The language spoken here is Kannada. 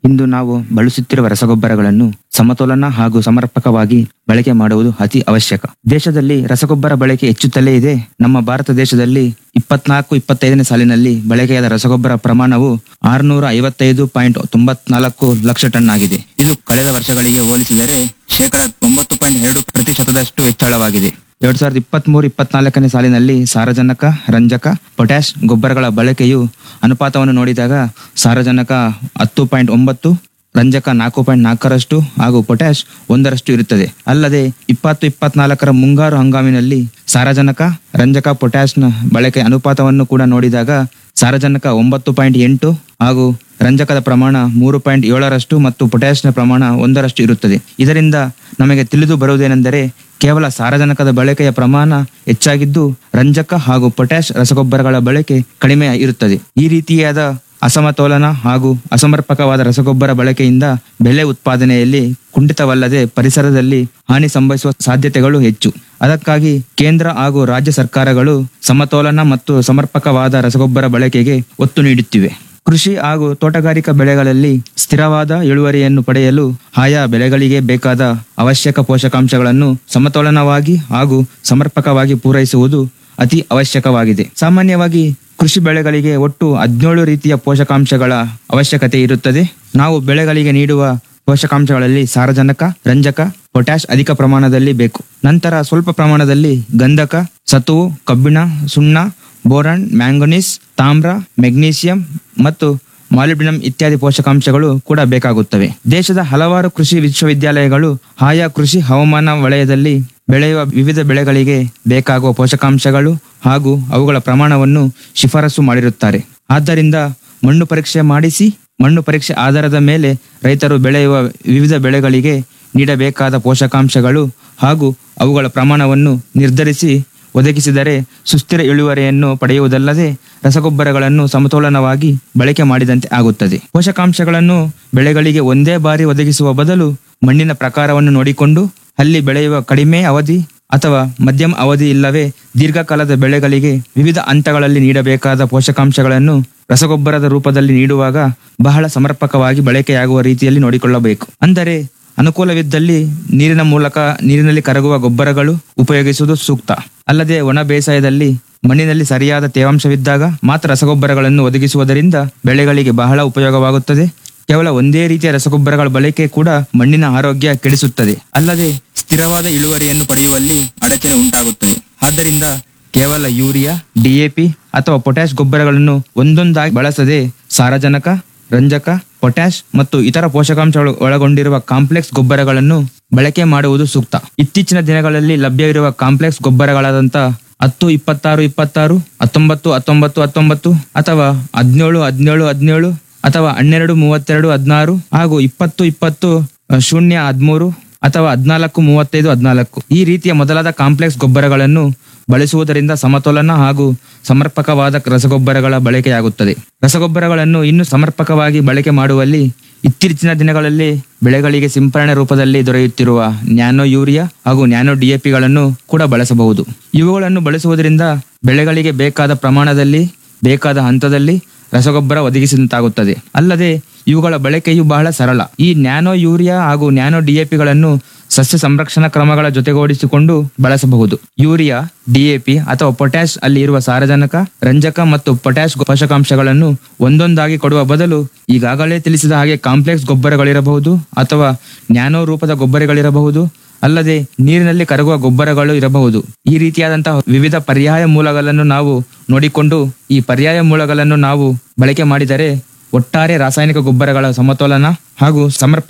ಇಂದು ನಾವು ಬಳಸುತ್ತಿರುವ ರಸಗೊಬ್ಬರಗಳನ್ನು ಸಮತೋಲನ ಹಾಗೂ ಸಮರ್ಪಕವಾಗಿ ಬಳಕೆ ಮಾಡುವುದು ಅತಿ ಅವಶ್ಯಕ ದೇಶದಲ್ಲಿ ರಸಗೊಬ್ಬರ ಬಳಕೆ ಹೆಚ್ಚುತ್ತಲೇ ಇದೆ ನಮ್ಮ ಭಾರತ ದೇಶದಲ್ಲಿ ಇಪ್ಪತ್ನಾಲ್ಕು ಇಪ್ಪತ್ತೈದನೇ ಸಾಲಿನಲ್ಲಿ ಬಳಕೆಯಾದ ರಸಗೊಬ್ಬರ ಪ್ರಮಾಣವು ಆರುನೂರ ಐವತ್ತೈದು ಪಾಯಿಂಟ್ ತೊಂಬತ್ನಾಲ್ಕು ಲಕ್ಷ ಟನ್ ಆಗಿದೆ ಇದು ಕಳೆದ ವರ್ಷಗಳಿಗೆ ಹೋಲಿಸಿದರೆ ಶೇಕಡ ತೊಂಬತ್ತು ಪಾಯಿಂಟ್ ಎರಡು ಪ್ರತಿಶತದಷ್ಟು ಹೆಚ್ಚಳವಾಗಿದೆ ಎರಡ್ ಸಾವಿರದ ಇಪ್ಪತ್ತ್ ಮೂರು ಇಪ್ಪತ್ನಾಲ್ಕನೇ ಸಾಲಿನಲ್ಲಿ ಸಾರಜನಕ ರಂಜಕ ಪೊಟ್ಯಾಶ್ ಗೊಬ್ಬರಗಳ ಬಳಕೆಯು ಅನುಪಾತವನ್ನು ನೋಡಿದಾಗ ಸಾರಜನಕ ಹತ್ತು ಪಾಯಿಂಟ್ ಒಂಬತ್ತು ರಂಜಕ ನಾಲ್ಕು ಪಾಯಿಂಟ್ ನಾಲ್ಕರಷ್ಟು ಹಾಗೂ ಪೊಟ್ಯಾಶ್ ಒಂದರಷ್ಟು ಇರುತ್ತದೆ ಅಲ್ಲದೆ ಇಪ್ಪತ್ತು ಇಪ್ಪತ್ನಾಲ್ಕರ ಮುಂಗಾರು ಹಂಗಾಮಿನಲ್ಲಿ ಸಾರಜನಕ ರಂಜಕ ಪೊಟ್ಯಾಶ್ನ ಬಳಕೆ ಅನುಪಾತವನ್ನು ಕೂಡ ನೋಡಿದಾಗ ಸಾರಜನಕ ಒಂಬತ್ತು ಪಾಯಿಂಟ್ ಎಂಟು ಹಾಗೂ ರಂಜಕದ ಪ್ರಮಾಣ ಮೂರು ಪಾಯಿಂಟ್ ಏಳರಷ್ಟು ಮತ್ತು ಪೊಟ್ಯಾಶ್ನ ಪ್ರಮಾಣ ಒಂದರಷ್ಟು ಇರುತ್ತದೆ ಇದರಿಂದ ನಮಗೆ ತಿಳಿದು ಬರುವುದೇನೆಂದರೆ ಕೇವಲ ಸಾರಜನಕದ ಬಳಕೆಯ ಪ್ರಮಾಣ ಹೆಚ್ಚಾಗಿದ್ದು ರಂಜಕ ಹಾಗೂ ಪೊಟ್ಯಾಶ್ ರಸಗೊಬ್ಬರಗಳ ಬಳಕೆ ಕಡಿಮೆ ಇರುತ್ತದೆ ಈ ರೀತಿಯಾದ ಅಸಮತೋಲನ ಹಾಗೂ ಅಸಮರ್ಪಕವಾದ ರಸಗೊಬ್ಬರ ಬಳಕೆಯಿಂದ ಬೆಳೆ ಉತ್ಪಾದನೆಯಲ್ಲಿ ಕುಂಠಿತವಲ್ಲದೆ ಪರಿಸರದಲ್ಲಿ ಹಾನಿ ಸಂಭವಿಸುವ ಸಾಧ್ಯತೆಗಳು ಹೆಚ್ಚು ಅದಕ್ಕಾಗಿ ಕೇಂದ್ರ ಹಾಗೂ ರಾಜ್ಯ ಸರ್ಕಾರಗಳು ಸಮತೋಲನ ಮತ್ತು ಸಮರ್ಪಕವಾದ ರಸಗೊಬ್ಬರ ಬಳಕೆಗೆ ಒತ್ತು ನೀಡುತ್ತಿವೆ ಕೃಷಿ ಹಾಗೂ ತೋಟಗಾರಿಕಾ ಬೆಳೆಗಳಲ್ಲಿ ಸ್ಥಿರವಾದ ಇಳುವರಿಯನ್ನು ಪಡೆಯಲು ಆಯಾ ಬೆಳೆಗಳಿಗೆ ಬೇಕಾದ ಅವಶ್ಯಕ ಪೋಷಕಾಂಶಗಳನ್ನು ಸಮತೋಲನವಾಗಿ ಹಾಗೂ ಸಮರ್ಪಕವಾಗಿ ಪೂರೈಸುವುದು ಅತಿ ಅವಶ್ಯಕವಾಗಿದೆ ಸಾಮಾನ್ಯವಾಗಿ ಕೃಷಿ ಬೆಳೆಗಳಿಗೆ ಒಟ್ಟು ಹದಿನೇಳು ರೀತಿಯ ಪೋಷಕಾಂಶಗಳ ಅವಶ್ಯಕತೆ ಇರುತ್ತದೆ ನಾವು ಬೆಳೆಗಳಿಗೆ ನೀಡುವ ಪೋಷಕಾಂಶಗಳಲ್ಲಿ ಸಾರಜನಕ ರಂಜಕ ಪೊಟ್ಯಾಶ್ ಅಧಿಕ ಪ್ರಮಾಣದಲ್ಲಿ ಬೇಕು ನಂತರ ಸ್ವಲ್ಪ ಪ್ರಮಾಣದಲ್ಲಿ ಗಂಧಕ ಸತುವು ಕಬ್ಬಿಣ ಸುಣ್ಣ ಬೋರಾನ್ ಮ್ಯಾಂಗನೀಸ್ ತಾಮ್ರ ಮೆಗ್ನೀಸಿಯಂ ಮತ್ತು ಮಾಲಿಬ್ಡಿನಂ ಇತ್ಯಾದಿ ಪೋಷಕಾಂಶಗಳು ಕೂಡ ಬೇಕಾಗುತ್ತವೆ ದೇಶದ ಹಲವಾರು ಕೃಷಿ ವಿಶ್ವವಿದ್ಯಾಲಯಗಳು ಆಯಾ ಕೃಷಿ ಹವಾಮಾನ ವಲಯದಲ್ಲಿ ಬೆಳೆಯುವ ವಿವಿಧ ಬೆಳೆಗಳಿಗೆ ಬೇಕಾಗುವ ಪೋಷಕಾಂಶಗಳು ಹಾಗೂ ಅವುಗಳ ಪ್ರಮಾಣವನ್ನು ಶಿಫಾರಸು ಮಾಡಿರುತ್ತಾರೆ ಆದ್ದರಿಂದ ಮಣ್ಣು ಪರೀಕ್ಷೆ ಮಾಡಿಸಿ ಮಣ್ಣು ಪರೀಕ್ಷೆ ಆಧಾರದ ಮೇಲೆ ರೈತರು ಬೆಳೆಯುವ ವಿವಿಧ ಬೆಳೆಗಳಿಗೆ ನೀಡಬೇಕಾದ ಪೋಷಕಾಂಶಗಳು ಹಾಗೂ ಅವುಗಳ ಪ್ರಮಾಣವನ್ನು ನಿರ್ಧರಿಸಿ ಒದಗಿಸಿದರೆ ಸುಸ್ಥಿರ ಇಳುವರಿಯನ್ನು ಪಡೆಯುವುದಲ್ಲದೆ ರಸಗೊಬ್ಬರಗಳನ್ನು ಸಮತೋಲನವಾಗಿ ಬಳಕೆ ಮಾಡಿದಂತೆ ಆಗುತ್ತದೆ ಪೋಷಕಾಂಶಗಳನ್ನು ಬೆಳೆಗಳಿಗೆ ಒಂದೇ ಬಾರಿ ಒದಗಿಸುವ ಬದಲು ಮಣ್ಣಿನ ಪ್ರಕಾರವನ್ನು ನೋಡಿಕೊಂಡು ಅಲ್ಲಿ ಬೆಳೆಯುವ ಕಡಿಮೆ ಅವಧಿ ಅಥವಾ ಮಧ್ಯಮ ಅವಧಿ ಇಲ್ಲವೇ ದೀರ್ಘಕಾಲದ ಬೆಳೆಗಳಿಗೆ ವಿವಿಧ ಹಂತಗಳಲ್ಲಿ ನೀಡಬೇಕಾದ ಪೋಷಕಾಂಶಗಳನ್ನು ರಸಗೊಬ್ಬರದ ರೂಪದಲ್ಲಿ ನೀಡುವಾಗ ಬಹಳ ಸಮರ್ಪಕವಾಗಿ ಬಳಕೆಯಾಗುವ ರೀತಿಯಲ್ಲಿ ನೋಡಿಕೊಳ್ಳಬೇಕು ಅಂದರೆ ಅನುಕೂಲವಿದ್ದಲ್ಲಿ ನೀರಿನ ಮೂಲಕ ನೀರಿನಲ್ಲಿ ಕರಗುವ ಗೊಬ್ಬರಗಳು ಉಪಯೋಗಿಸುವುದು ಸೂಕ್ತ ಅಲ್ಲದೆ ಒಣ ಬೇಸಾಯದಲ್ಲಿ ಮಣ್ಣಿನಲ್ಲಿ ಸರಿಯಾದ ತೇವಾಂಶವಿದ್ದಾಗ ಮಾತ್ರ ರಸಗೊಬ್ಬರಗಳನ್ನು ಒದಗಿಸುವುದರಿಂದ ಬೆಳೆಗಳಿಗೆ ಬಹಳ ಉಪಯೋಗವಾಗುತ್ತದೆ ಕೇವಲ ಒಂದೇ ರೀತಿಯ ರಸಗೊಬ್ಬರಗಳ ಬಳಕೆ ಕೂಡ ಮಣ್ಣಿನ ಆರೋಗ್ಯ ಕೆಡಿಸುತ್ತದೆ ಅಲ್ಲದೆ ಸ್ಥಿರವಾದ ಇಳುವರಿಯನ್ನು ಪಡೆಯುವಲ್ಲಿ ಅಡಚಣೆ ಉಂಟಾಗುತ್ತದೆ ಆದ್ದರಿಂದ ಕೇವಲ ಯೂರಿಯಾ ಡಿಎಪಿ ಅಥವಾ ಪೊಟ್ಯಾಶ್ ಗೊಬ್ಬರಗಳನ್ನು ಒಂದೊಂದಾಗಿ ಬಳಸದೆ ಸಾರಜನಕ ರಂಜಕ ಪೊಟ್ಯಾಶ್ ಮತ್ತು ಇತರ ಪೋಷಕಾಂಶಗಳು ಒಳಗೊಂಡಿರುವ ಕಾಂಪ್ಲೆಕ್ಸ್ ಗೊಬ್ಬರಗಳನ್ನು ಬಳಕೆ ಮಾಡುವುದು ಸೂಕ್ತ ಇತ್ತೀಚಿನ ದಿನಗಳಲ್ಲಿ ಲಭ್ಯವಿರುವ ಕಾಂಪ್ಲೆಕ್ಸ್ ಗೊಬ್ಬರಗಳಾದಂಥ ಹತ್ತು ಇಪ್ಪತ್ತಾರು ಇಪ್ಪತ್ತಾರು ಹತ್ತೊಂಬತ್ತು ಹತ್ತೊಂಬತ್ತು ಹತ್ತೊಂಬತ್ತು ಅಥವಾ ಹದಿನೇಳು ಹದಿನೇಳು ಹದಿನೇಳು ಅಥವಾ ಹನ್ನೆರಡು ಮೂವತ್ತೆರಡು ಹದಿನಾರು ಹಾಗೂ ಇಪ್ಪತ್ತು ಇಪ್ಪತ್ತು ಅ, ಶೂನ್ಯ ಹದಿಮೂರು ಅಥವಾ ಹದಿನಾಲ್ಕು ಮೂವತ್ತೈದು ಹದಿನಾಲ್ಕು ಈ ರೀತಿಯ ಮೊದಲಾದ ಕಾಂಪ್ಲೆಕ್ಸ್ ಗೊಬ್ಬರಗಳನ್ನು ಬಳಸುವುದರಿಂದ ಸಮತೋಲನ ಹಾಗೂ ಸಮರ್ಪಕವಾದ ರಸಗೊಬ್ಬರಗಳ ಬಳಕೆಯಾಗುತ್ತದೆ ರಸಗೊಬ್ಬರಗಳನ್ನು ಇನ್ನೂ ಸಮರ್ಪಕವಾಗಿ ಬಳಕೆ ಮಾಡುವಲ್ಲಿ ಇತ್ತೀಚಿನ ದಿನಗಳಲ್ಲಿ ಬೆಳೆಗಳಿಗೆ ಸಿಂಪರಣೆ ರೂಪದಲ್ಲಿ ದೊರೆಯುತ್ತಿರುವ ನ್ಯಾನೋ ಯೂರಿಯಾ ಹಾಗೂ ನ್ಯಾನೋ ಡಿಎಪಿಗಳನ್ನು ಕೂಡ ಬಳಸಬಹುದು ಇವುಗಳನ್ನು ಬಳಸುವುದರಿಂದ ಬೆಳೆಗಳಿಗೆ ಬೇಕಾದ ಪ್ರಮಾಣದಲ್ಲಿ ಬೇಕಾದ ಹಂತದಲ್ಲಿ ರಸಗೊಬ್ಬರ ಒದಗಿಸಿದಂತಾಗುತ್ತದೆ ಅಲ್ಲದೆ ಇವುಗಳ ಬಳಕೆಯು ಬಹಳ ಸರಳ ಈ ನ್ಯಾನೋ ಯೂರಿಯಾ ಹಾಗೂ ನ್ಯಾನೋ ಡಿಎಪಿಗಳನ್ನು ಸಸ್ಯ ಸಂರಕ್ಷಣಾ ಕ್ರಮಗಳ ಜೊತೆಗೂಡಿಸಿಕೊಂಡು ಬಳಸಬಹುದು ಯೂರಿಯಾ ಡಿಎಪಿ ಅಥವಾ ಪೊಟ್ಯಾಶ್ ಅಲ್ಲಿ ಇರುವ ಸಾರಜನಕ ರಂಜಕ ಮತ್ತು ಪೊಟ್ಯಾಶ್ ಪೋಷಕಾಂಶಗಳನ್ನು ಒಂದೊಂದಾಗಿ ಕೊಡುವ ಬದಲು ಈಗಾಗಲೇ ತಿಳಿಸಿದ ಹಾಗೆ ಕಾಂಪ್ಲೆಕ್ಸ್ ಗೊಬ್ಬರಗಳಿರಬಹುದು ಅಥವಾ ನ್ಯಾನೋ ರೂಪದ ಗೊಬ್ಬರಗಳಿರಬಹುದು ಅಲ್ಲದೆ ನೀರಿನಲ್ಲಿ ಕರಗುವ ಗೊಬ್ಬರಗಳು ಇರಬಹುದು ಈ ರೀತಿಯಾದಂತಹ ವಿವಿಧ ಪರ್ಯಾಯ ಮೂಲಗಳನ್ನು ನಾವು ನೋಡಿಕೊಂಡು ಈ ಪರ್ಯಾಯ ಮೂಲಗಳನ್ನು ನಾವು ಬಳಕೆ ಮಾಡಿದರೆ ಒಟ್ಟಾರೆ ರಾಸಾಯನಿಕ ಗೊಬ್ಬರಗಳ ಸಮತೋಲನ ಹಾಗೂ ಸಮರ್ಪಕ